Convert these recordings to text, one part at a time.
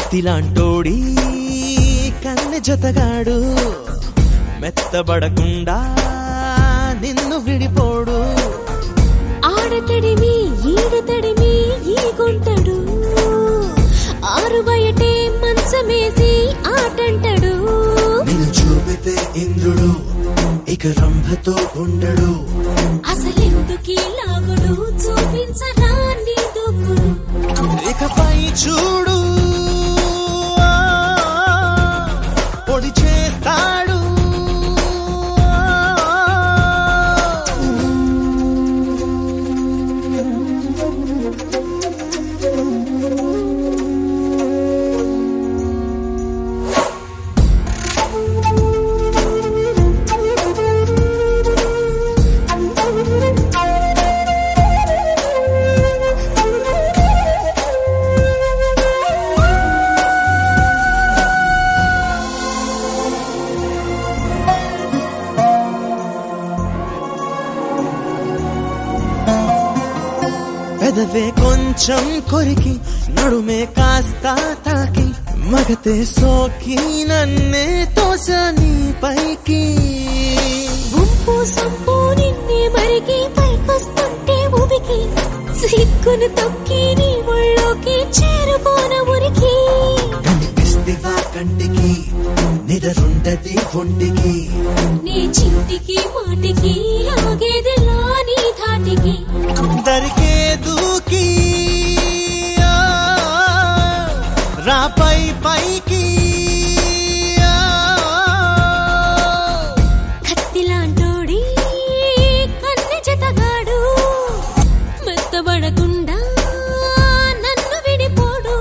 కత్తిలాంటోడి కన్నె జతగాడు మెత్తబడకుండా నిన్ను విడిపోడు ఆడతడిమి ఈడతడిమి ఈ గుంటడు ఆరు బయటే మంచమేసి ఆటంటడు నిన్ను చూపితే ఇంద్రుడు ఇక రంభతో ఉండడు అసలెందుకీ లాగుడు చూపించరా నీ దూకుడు ఇకపై చూడు ఆ, పొడి చేస్తాడు పెదవే కొంచెం కొరికి నడుమే కాస్త తాకి మగతే సోకి నన్నే తోస నీ పైకి గుంపు సంపు నిన్నే మరిగి పైకొస్తుంటే ఉబికి సిగ్గును తొక్కి నీ ఒళ్ళోకి చేరుకోన ఉరికి కనిపిస్తివా కంటికి నిదరుండది ఒంటికి నీ చింటికి మాటికి ఆగేదిలా నీ ధాటికి దరికే దూకి ఆ, రాపై పైకి ఆ, కత్తిలాంటోడి కన్నె జతగాడు మెత్తబడకుండా నన్ను విడిపోడు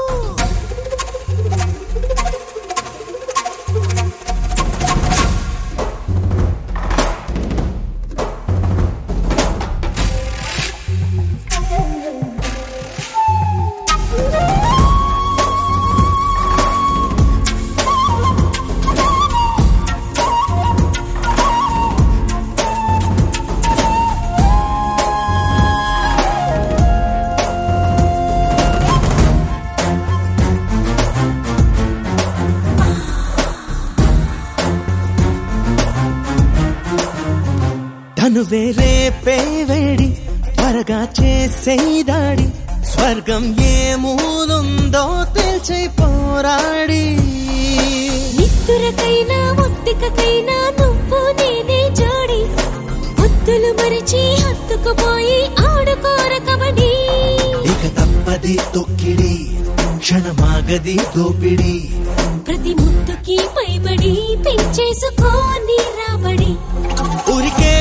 తను వేరే వేడి త్వరగా చేసే దాడి స్వర్గం ఏ మూలుందో తెలిచై పోరాడి నిత్తురకైనా ముత్తికకైనా నువ్వు నేనే జోడి ముద్దులు మరిచి హత్తుకుపోయి ఆడుకోర కబడి ఇక తప్పది తొక్కిడి క్షణమాగది దోపిడి ప్రతి ముద్దుకి పైబడి పెంచేసుకో నీ రాబడి ఉరికే